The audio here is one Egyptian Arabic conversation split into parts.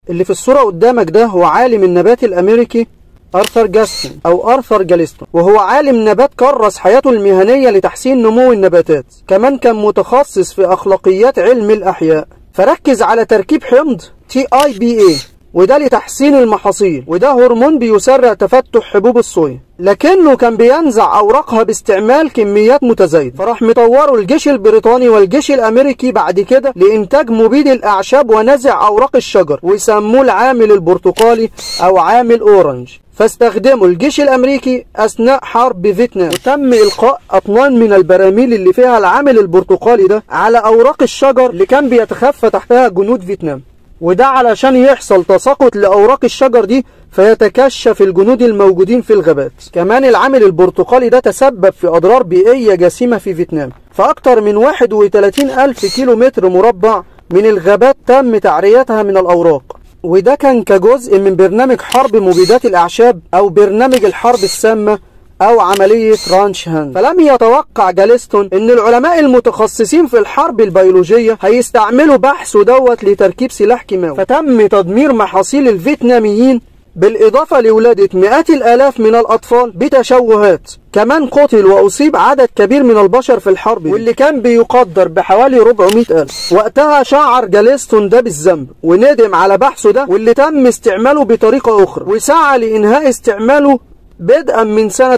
اللي في الصورة قدامك ده هو عالم النبات الأمريكي أرثر جاستون أو أرثر جاليستون وهو عالم نبات كرس حياته المهنية لتحسين نمو النباتات كمان كان متخصص في أخلاقيات علم الأحياء فركز على تركيب حمض تي اي بي اي وده لتحسين المحاصيل وده هرمون بيسرع تفتح حبوب الصويا لكنه كان بينزع اوراقها باستعمال كميات متزايده فراح مطوره الجيش البريطاني والجيش الامريكي بعد كده لانتاج مبيد الاعشاب ونزع اوراق الشجر ويسموه العامل البرتقالي او عامل اورنج فاستخدمه الجيش الامريكي اثناء حرب فيتنام وتم القاء اطنان من البراميل اللي فيها العامل البرتقالي ده على اوراق الشجر اللي كان بيتخفى تحتها جنود فيتنام وده علشان يحصل تساقط لأوراق الشجر دي فيتكشف الجنود الموجودين في الغابات كمان العامل البرتقالي ده تسبب في أضرار بيئية جسيمة في فيتنام فأكثر من 31 ألف كيلو متر مربع من الغابات تم تعريتها من الأوراق وده كان كجزء من برنامج حرب مبيدات الأعشاب أو برنامج الحرب السامة أو عملية رانش هاند فلم يتوقع جاليستون أن العلماء المتخصصين في الحرب البيولوجية هيستعملوا بحثه دوت لتركيب سلاح كيماوي فتم تدمير محاصيل الفيتناميين بالإضافة لولادة مئات الآلاف من الأطفال بتشوهات كمان قتل وأصيب عدد كبير من البشر في الحرب واللي كان بيقدر بحوالي 400 ألف وقتها شعر جاليستون ده بالذنب وندم على بحثه ده واللي تم استعماله بطريقة أخرى وسعى لإنهاء استعماله بدءا من سنة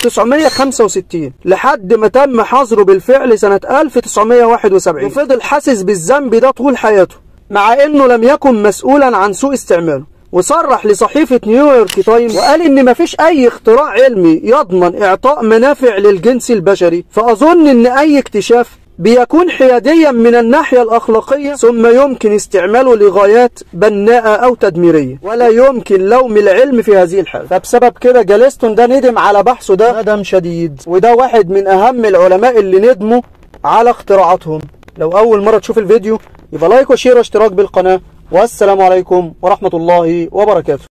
1965 لحد ما تم حظره بالفعل سنة 1971 وفضل حاسس بالذنب ده طول حياته مع انه لم يكن مسؤولا عن سوء استعماله وصرح لصحيفة نيويورك تايمز وقال ان مفيش اي اختراع علمي يضمن اعطاء منافع للجنس البشري فاظن ان اي اكتشاف بيكون حياديا من الناحية الأخلاقية ثم يمكن استعماله لغايات بناءة أو تدميرية ولا يمكن لوم العلم في هذه الحالة فبسبب كده جاليستون ده ندم على بحثه ده ندم شديد وده واحد من أهم العلماء اللي ندموا على اختراعاتهم لو أول مرة تشوف الفيديو يبقى لايك وشير واشتراك بالقناة والسلام عليكم ورحمة الله وبركاته